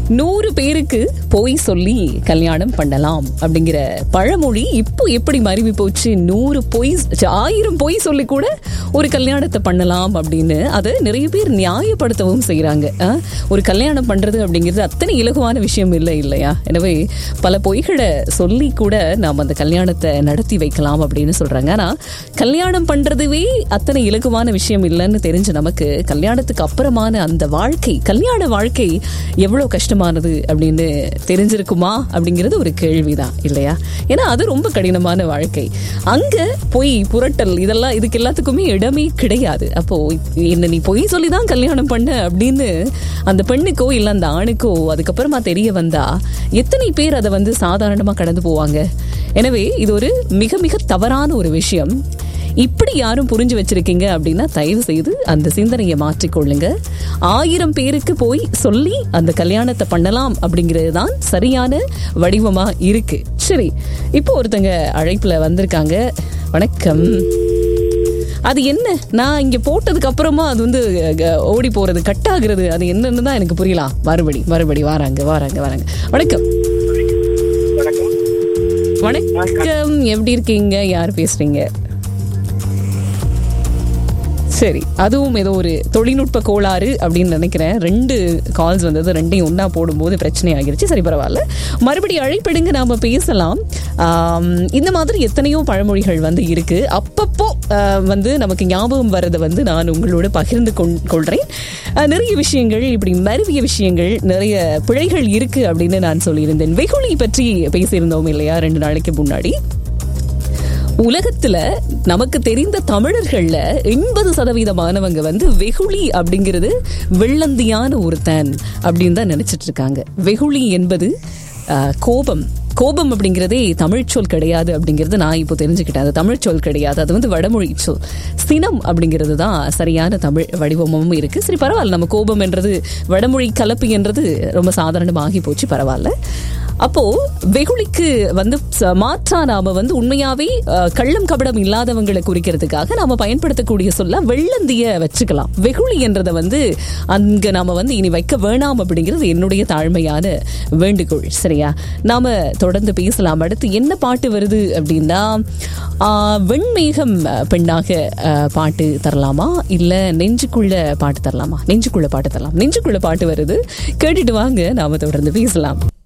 நூறு பேருக்கு போய் சொல்லி கல்யாணம் பண்ணலாம் அப்படிங்கிற பழமொழி இப்போ எப்படி மருவி போச்சு நூறு பொய் ஆயிரம் பொய் சொல்லி கூட ஒரு கல்யாணத்தை பண்ணலாம் அப்படின்னு அதை நிறைய பேர் நியாயப்படுத்தவும் செய்யறாங்க அஹ், ஒரு கல்யாணம் பண்றது அப்படிங்கிறது அத்தனை இலகுவான விஷயம் இல்லை இல்லையா எனவே பல பொய்களை சொல்லி கூட நாம் அந்த கல்யாணத்தை நடத்தி வைக்கலாம் அப்படின்னு சொல்றாங்க ஆனா கல்யாணம் பண்றதுவே அத்தனை இலகுவான விஷயம் இல்லைன்னு தெரிஞ்ச நமக்கு கல்யாணத்துக்கு அப்புறமான அந்த வாழ்க்கை கல்யாண வாழ்க்கை எவ்வளவு கஷ்டமானது அப்படின்னு தெரிஞ்சிருக்குமா அப்படிங்கிறது ஒரு கேள்விதான் இல்லையா ஏன்னா அது ரொம்ப கடினமான வாழ்க்கை அங்க பொய் புரட்டல் இதெல்லாம் இதுக்கு எல்லாத்துக்குமே இடமே கிடையாது அப்போ என்ன நீ பொய் சொல்லி தான் கல்யாணம் பண்ண அப்படின்னு அந்த பெண்ணுக்கோ இல்ல அந்த ஆணுக்கோ அதுக்கப்புறமா தெரிய வந்தா எத்தனை பேர் அதை வந்து சாதாரணமா கடந்து போவாங்க எனவே இது ஒரு மிக மிக தவறான ஒரு விஷயம் இப்படி யாரும் புரிஞ்சு வச்சிருக்கீங்க அப்படின்னா தயவு செய்து அந்த சிந்தனையை மாற்றிக்கொள்ளுங்க ஆயிரம் பேருக்கு போய் சொல்லி அந்த கல்யாணத்தை பண்ணலாம் அப்படிங்கிறது தான் சரியான வடிவமா இருக்கு சரி இப்போ ஒருத்தங்க அழைப்புல வந்திருக்காங்க வணக்கம் அது என்ன நான் இங்க போட்டதுக்கு அப்புறமா அது வந்து அஹ், ஓடி போறது கட் ஆகுறது அது என்னன்னு தான் எனக்கு புரியலாம் மறுபடி மறுபடி வாராங்க வாராங்க வராங்க வணக்கம் வணக்கம் வணக்கம் எப்படி இருக்கீங்க யார் பேசுறீங்க சரி அதுவும் ஏதோ ஒரு தொழில்நுட்ப கோளாறு அப்படின்னு நினைக்கிறேன் ரெண்டு கால்ஸ் வந்தது ரெண்டையும் ஒன்றா போடும்போது பிரச்சனை ஆகிருச்சு சரி பரவாயில்ல மறுபடியும் அழைப்பிடுங்க நாம பேசலாம் ஆம், இந்த மாதிரி எத்தனையோ பழமொழிகள் வந்து இருக்கு அப்பப்போ ஆஹ், வந்து நமக்கு ஞாபகம் வர்றதை வந்து நான் உங்களோட பகிர்ந்து கொள்- கொள்றேன் ஆஹ், நிறைய விஷயங்கள் இப்படி மருவிய விஷயங்கள் நிறைய பிழைகள் இருக்கு அப்படின்னு நான் சொல்லியிருந்தேன் வெகுளி பற்றி பேசியிருந்தோம் இல்லையா ரெண்டு நாளைக்கு முன்னாடி உலகத்துல நமக்கு தெரிந்த தமிழர்கள்ல எண்பது சதவீதமானவங்க வந்து வெகுளி அப்படிங்கிறது வெள்ளந்தியான ஒருத்தன் அப்படின்னு தான் நினைச்சிட்டு இருக்காங்க வெகுளி என்பது ஆஹ், கோபம் கோபம் அப்படிங்கிறதே தமிழ் சொல் கிடையாது அப்படிங்கிறது நான் இப்போ தெரிஞ்சுக்கிட்டேன் அது தமிழ் சொல் கிடையாது அது வந்து வடமொழி சொல் சினம் அப்படிங்கிறது தான் சரியான தமிழ் வடிவமும் இருக்கு சரி பரவாயில்ல நம்ம கோபம் என்றது வடமொழி கலப்பு என்றது ரொம்ப சாதாரணமாகி போச்சு பரவாயில்ல அப்போ வெகுளிக்கு வந்து ச- மாற்றா நாம வந்து உண்மையாவே அஹ், கள்ளம் கபடம் இல்லாதவங்களை குறிக்கிறதுக்காக நாம பயன்படுத்தக்கூடிய சொல்ல வெள்ளந்திய வச்சுக்கலாம் வெகுளி என்றதை வந்து அங்க நாம வந்து இனி வைக்க வேணாம் அப்படிங்கிறது என்னுடைய தாழ்மையான வேண்டுகோள் சரியா நாம தொடர்ந்து பேசலாம் அடுத்து என்ன பாட்டு வருது அப்படின்னா ஆஹ், வெண்மேகம் அஹ், பெண்ணாக அஹ், பாட்டு தரலாமா இல்ல நெஞ்சுக்குள்ள பாட்டு தரலாமா நெஞ்சுக்குள்ள பாட்டு தரலாம் நெஞ்சுக்குள்ள பாட்டு வருது கேட்டுட்டு வாங்க நாம தொடர்ந்து பேசலாம்